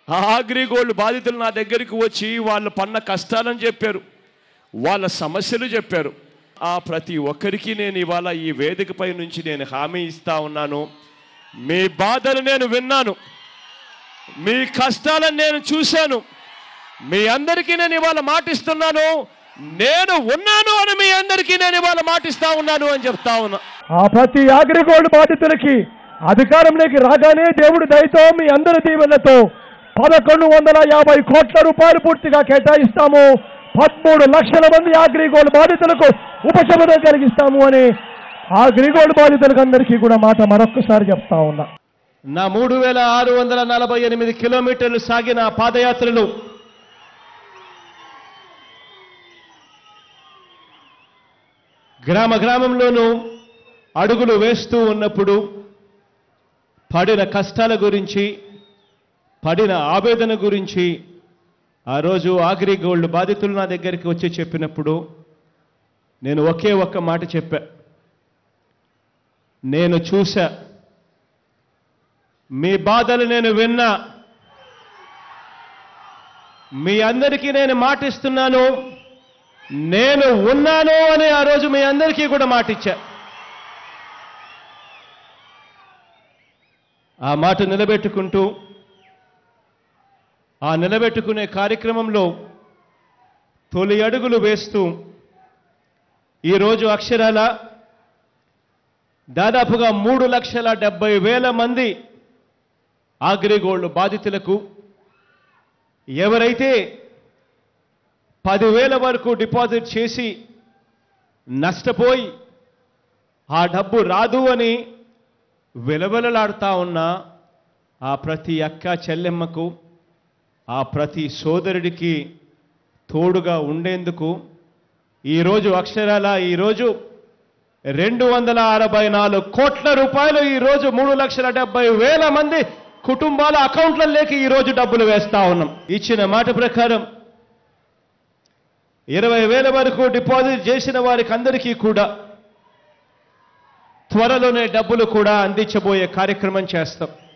ఆ అగ్రిగోల్డ్ బాధితులు నా దగ్గరికి వచ్చి వాళ్ళు పన్న కష్టాలని చెప్పారు వాళ్ళ సమస్యలు చెప్పారు ఆ ప్రతి ఒక్కరికి నేను ఇవాళ ఈ వేదికపై నుంచి నేను హామీ ఇస్తా ఉన్నాను మీ బాధలు నేను విన్నాను మీ కష్టాలను నేను చూశాను మీ అందరికీ నేను ఇవాళ మాటిస్తున్నాను నేను ఉన్నాను అని మీ అందరికీ నేను ఇవాళ మాటిస్తా ఉన్నాను అని చెప్తా ఉన్నా ఆ ప్రతి అగ్రిగోల్డ్ బాధితులకి అధికారంలోకి రాగానే దేవుడి దయతో మీ అందరి దీవెనతో పదకొండు వందల యాభై కోట్ల రూపాయలు పూర్తిగా కేటాయిస్తాము పదమూడు లక్షల మంది అగ్రిగోల్డ్ బాధితులకు ఉపశమనం కలిగిస్తాము అని ఆ అగ్రిగోల్డ్ బాధితులకు అందరికీ కూడా మాట మరొక్కసారి చెప్తా ఉన్నా నా మూడు వేల ఆరు వందల నలభై ఎనిమిది కిలోమీటర్లు సాగిన ఆ పాదయాత్రలు గ్రామ గ్రామంలోనూ అడుగులు వేస్తూ ఉన్నప్పుడు పడిన కష్టాల గురించి పడిన ఆవేదన గురించి ఆ రోజు ఆగ్రి గోల్డ్ బాధితులు నా దగ్గరికి వచ్చి చెప్పినప్పుడు నేను ఒకే ఒక్క మాట చెప్పా నేను చూసా మీ బాధలు నేను విన్నా మీ అందరికీ నేను మాటిస్తున్నాను నేను ఉన్నాను అని ఆ రోజు మీ అందరికీ కూడా మాటిచ్చా ఆ మాట నిలబెట్టుకుంటూ ఆ నిలబెట్టుకునే కార్యక్రమంలో తొలి అడుగులు వేస్తూ ఈరోజు అక్షరాల దాదాపుగా మూడు లక్షల డెబ్బై వేల మంది అగ్రిగోల్డ్ బాధితులకు ఎవరైతే పదివేల వరకు డిపాజిట్ చేసి నష్టపోయి ఆ డబ్బు రాదు అని విలవిలలాడుతా ఉన్న ఆ ప్రతి అక్క చెల్లెమ్మకు ఆ ప్రతి సోదరుడికి తోడుగా ఉండేందుకు ఈరోజు అక్షరాల ఈరోజు రెండు వందల అరవై నాలుగు కోట్ల రూపాయలు ఈరోజు మూడు లక్షల డెబ్బై వేల మంది కుటుంబాల అకౌంట్లలోకి ఈరోజు డబ్బులు వేస్తా ఉన్నాం ఇచ్చిన మాట ప్రకారం ఇరవై వేల వరకు డిపాజిట్ చేసిన వారికి అందరికీ కూడా త్వరలోనే డబ్బులు కూడా అందించబోయే కార్యక్రమం చేస్తాం